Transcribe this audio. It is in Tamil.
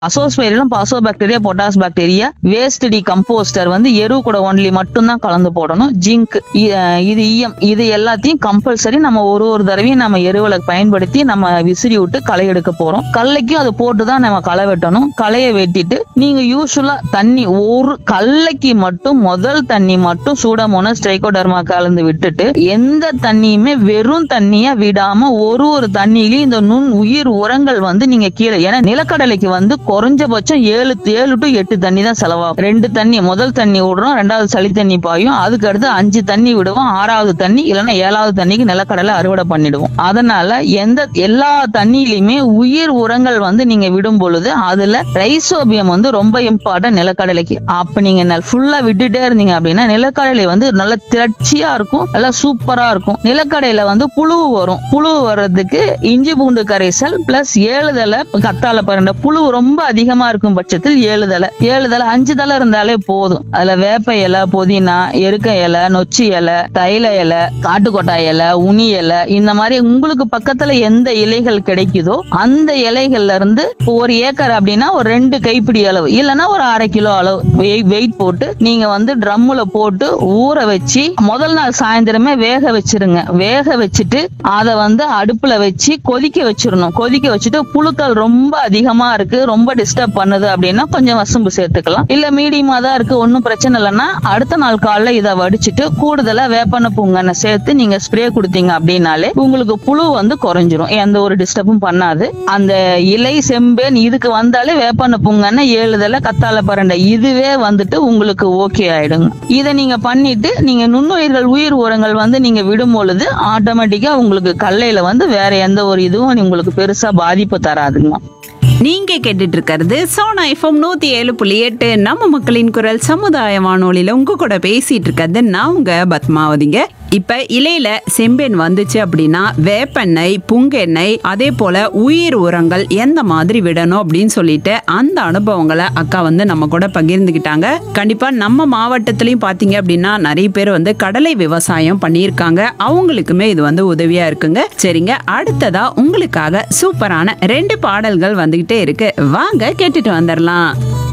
அசோஸ்பைரிலும் phosphobacteria potash bacteria waste decomposer வந்து எரு கூட ஒன்லி மட்டும்தான் கலந்து போடணும் ஜிங்க் இது ஈயம் இது எல்லாத்தையும் கம்பல்சரி நம்ம ஒரு ஒரு தடவையும் நம்ம எருவுல பயன்படுத்தி நம்ம விசிறி விட்டு களை எடுக்க போறோம் கல்லைக்கும் அதை போட்டு தான் நம்ம களை வெட்டணும் களையை வெட்டிட்டு நீங்க யூஸ்வலா தண்ணி ஒரு கல்லைக்கு மட்டும் முதல் தண்ணி மட்டும் சூடமோனஸ் ஸ்ட்ரைகோடர்மா கலந்து விட்டுட்டு எந்த தண்ணியுமே வெறும் தண்ணியா விடாம ஒரு ஒரு தண்ணியிலயும் இந்த நுண் உயிர் உரங்கள் வந்து நீங்க கீழே ஏன்னா நிலக்கடலைக்கு வந்து குறைஞ்சபட்சம் ஏழு ஏழு டு எட்டு தண்ணி தான் செலவாகும் ரெண்டு தண்ணி முதல் தண்ணி விடுறோம் ரெண்டாவது சளி தண்ணி பாயும் அதுக்கு அடுத்து அஞ்சு தண்ணி விடுவோம் ஆறாவது தண்ணி இல்லைன்னா ஏழாவது தண்ணிக்கு நிலக்கடலை அறுவடை பண்ணிடுவோம் அதனால எந்த எல்லா தண்ணியிலுமே உயிர் உரங்கள் வந்து நீங்க விடும் பொழுது அதுல ரைசோபியம் வந்து ரொம்ப இம்பார்ட்டன்ட் நிலக்கடலைக்கு அப்ப நீங்க ஃபுல்லா விட்டுட்டே இருந்தீங்க அப்படின்னா நிலக்கடலை வந்து நல்ல திரட்சியா இருக்கும் நல்லா சூப்பரா இருக்கும் நிலக்கடையில வந்து புழு வரும் புழு வர்றதுக்கு இஞ்சி பூண்டு கரைசல் பிளஸ் ஏழு தலை கத்தாழ பரண்ட புழு ரொம்ப அதிகமா இருக்கும் பட்சத்தில் ஏழு தலை ஏழு தலை அஞ்சு தலை இருந்தாலே போதும் அதுல வேப்ப இலை புதினா எருக்க இலை நொச்சி இலை தைல இலை காட்டுக்கொட்டாய் இலை உனி இலை இந்த மாதிரி உங்களுக்கு பக்கத்துல எந்த இலைகள் கிடைக்குதோ அந்த இலைகள்ல இருந்து இப்போ ஒரு ஏக்கர் அப்படின்னா ஒரு ரெண்டு கைப்பிடி அளவு இல்லைன்னா ஒரு அரை கிலோ அளவு வெயிட் போட்டு நீங்க வந்து ட்ரம்முல போட்டு ஊற வச்சு முதல் நாள் சாயந்தரமே வேக வச்சிருங்க வேக வச்சுட்டு அதை வந்து அடுப்புல வச்சு கொதிக்க வச்சிடணும் கொதிக்க வச்சுட்டு புழுக்கள் ரொம்ப அதிகமா இருக்கு ரொம்ப டிஸ்டர்ப் பண்ணுது அப்படின்னா கொஞ்சம் வசம்பு சேர்த்துக்கலாம் இல்ல மீடியமா தான் இருக்கு ஒன்னும் பிரச்சனை இல்லைன்னா அடுத்த நாள் காலைல இதை வடிச்சிட்டு கூடுதலா வேப்பன பூங்கனை சேர்த்து நீங்க ஸ்ப்ரே கொடுத்தீங்க அப்படின்னாலே உங்களுக்கு புழு வந்து குறைஞ்சிரும் எந்த ஒரு டிஸ்டர்பும் பண்ணாது அந்த இலை செம்பேன் இதுக்கு வந்தாலே வேப்பன பூங்கனை ஏழுதல கத்தாழ பரண்டை இதுவே வந்துட்டு உங்களுக்கு ஓகே ஆயிடுங்க இதை நீங்க பண்ணிட்டு நீங்க நுண்ணுயிர்கள் உயிர் உரங்கள் வந்து நீங்க விடும் பொழுது ஆட்டோமேட்டிக்கா உங்களுக்கு கல்லையில வந்து வேற எந்த ஒரு இதுவும் உங்களுக்கு பெருசா பாதிப்பு தராதுங்க நீங்க கேட்டுட்டு இருக்கிறது சோனா எஃப்எம் நூத்தி ஏழு புள்ளி எட்டு நம்ம மக்களின் குரல் சமுதாய வானொலியில உங்க கூட பேசிட்டு இருக்கிறது நான் உங்க பத்மாவதிங்க இப்ப இலையில செம்பெண் வந்துச்சு அப்படின்னா வேப்பெண்ணெய் புங்கெண்ணெய் அதே போல உயிர் உரங்கள் எந்த மாதிரி விடணும் அப்படின்னு சொல்லிட்டு அந்த அனுபவங்களை அக்கா வந்து நம்ம கூட பகிர்ந்துக்கிட்டாங்க கண்டிப்பா நம்ம மாவட்டத்திலயும் பாத்தீங்க அப்படின்னா நிறைய பேர் வந்து கடலை விவசாயம் பண்ணியிருக்காங்க அவங்களுக்குமே இது வந்து உதவியா இருக்குங்க சரிங்க அடுத்ததா உங்களுக்காக சூப்பரான ரெண்டு பாடல்கள் வந்துகிட்டே இருக்கு வாங்க கேட்டுட்டு வந்துடலாம்